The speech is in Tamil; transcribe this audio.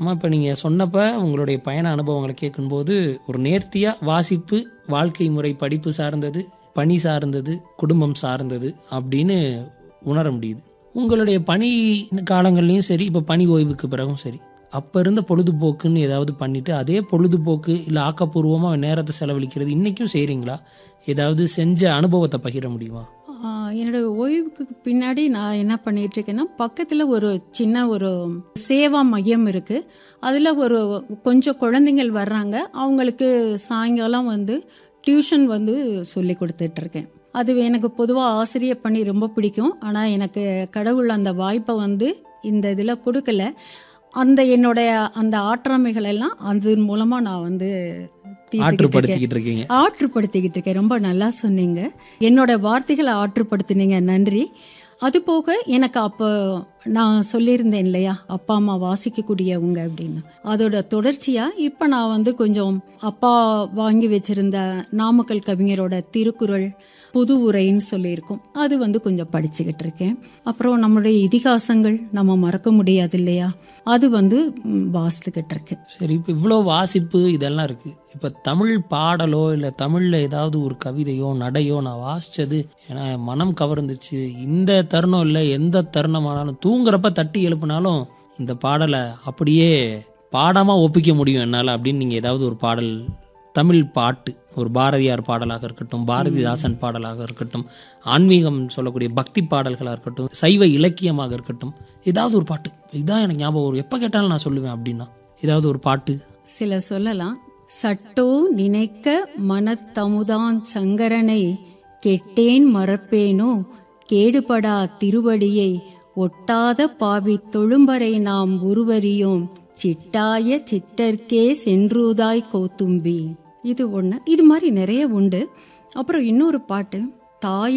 அம்மா இப்போ நீங்கள் சொன்னப்ப உங்களுடைய பயண அனுபவங்களை கேட்கும்போது ஒரு நேர்த்தியாக வாசிப்பு வாழ்க்கை முறை படிப்பு சார்ந்தது பணி சார்ந்தது குடும்பம் சார்ந்தது அப்படின்னு உணர முடியுது உங்களுடைய பணி காலங்கள்லையும் சரி இப்போ பணி ஓய்வுக்கு பிறகும் சரி அப்போ இருந்த பொழுதுபோக்குன்னு ஏதாவது பண்ணிட்டு அதே பொழுதுபோக்கு இல்லை ஆக்கப்பூர்வமாக நேரத்தை செலவழிக்கிறது இன்றைக்கும் செய்கிறீங்களா ஏதாவது செஞ்ச அனுபவத்தை பகிர முடியுமா ஆஹ் என்னோட ஓய்வுக்கு பின்னாடி நான் என்ன பண்ணிட்டு இருக்கேன்னா பக்கத்தில் ஒரு சின்ன ஒரு சேவா மையம் இருக்கு அதில் ஒரு கொஞ்சம் குழந்தைங்கள் வர்றாங்க அவங்களுக்கு சாயங்காலம் வந்து டியூஷன் வந்து சொல்லி கொடுத்துட்டு இருக்கேன் அது எனக்கு பொதுவாக ஆசிரியர் பண்ணி ரொம்ப பிடிக்கும் ஆனால் எனக்கு கடவுள் அந்த வாய்ப்பை வந்து இந்த இதில் கொடுக்கல அந்த என்னுடைய அந்த ஆற்றாமைகள் எல்லாம் அதன் மூலமாக நான் வந்து தீர்த்துக்கிட்டு இருக்கேன். ஆற்றுப்படுத்திக்கிட்டு இருக்கீங்க ஆற்றுப்படுத்திக்கிட்டு இருக்கேன் ரொம்ப நல்லா சொன்னீங்க என்னோட வார்த்தைகளை ஆற்றுப்படுத்தினீங்க நன்றி அது போக எனக்கு அப்போ நான் சொல்லியிருந்தேன் இல்லையா அப்பா அம்மா வாசிக்கக்கூடியவங்க அப்படின்னு அதோட தொடர்ச்சியா இப்போ நான் வந்து கொஞ்சம் அப்பா வாங்கி வச்சிருந்த நாமக்கல் கவிஞரோட திருக்குறள் புது உரைன்னு சொல்லியிருக்கோம் அது வந்து கொஞ்சம் படிச்சுக்கிட்டு இருக்கேன் அப்புறம் நம்மளுடைய இதிகாசங்கள் நம்ம மறக்க முடியாது இல்லையா அது வந்து ம், வாசித்துக்கிட்டு இருக்கேன் சரி இப்போ இவ்வளோ வாசிப்பு இதெல்லாம் இருக்குது இப்போ தமிழ் பாடலோ இல்லை தமிழில் ஏதாவது ஒரு கவிதையோ நடையோ நான் வாசிச்சது ஏன்னா என் மனம் கவர்ந்துச்சு இந்த தருணம் இல்லை எந்த தருணமானாலும் தூங்குறப்ப தட்டி எழுப்புனாலும் இந்த பாடலை அப்படியே பாடாமல் ஒப்பிக்க முடியும் என்னால் அப்படின்னு நீங்கள் ஏதாவது ஒரு பாடல் தமிழ் பாட்டு ஒரு பாரதியார் பாடலாக இருக்கட்டும் பாரதிதாசன் பாடலாக இருக்கட்டும் ஆன்மீகம் சொல்லக்கூடிய பக்தி பாடல்களாக இருக்கட்டும் சைவ இலக்கியமாக இருக்கட்டும் ஏதாவது ஒரு பாட்டு இதான் எனக்கு ஞாபகம் வரும் எப்போ கேட்டாலும் நான் சொல்லுவேன் அப்படின்னா ஏதாவது ஒரு பாட்டு சில சொல்லலாம் சட்டோ நினைக்க மனத்தமுதான் சங்கரனை கெட்டேன் மறப்பேனோ கேடுபடா திருவடியை ஒட்டாத பாவி தொழும்பரை நாம் உருவறியோம் சிட்டாய சிட்டர்க்கே சென்றுதாய் கோத்தும்பி இது ஒண்ணு இது மாதிரி நிறைய உண்டு அப்புறம் இன்னொரு பாட்டு தாய்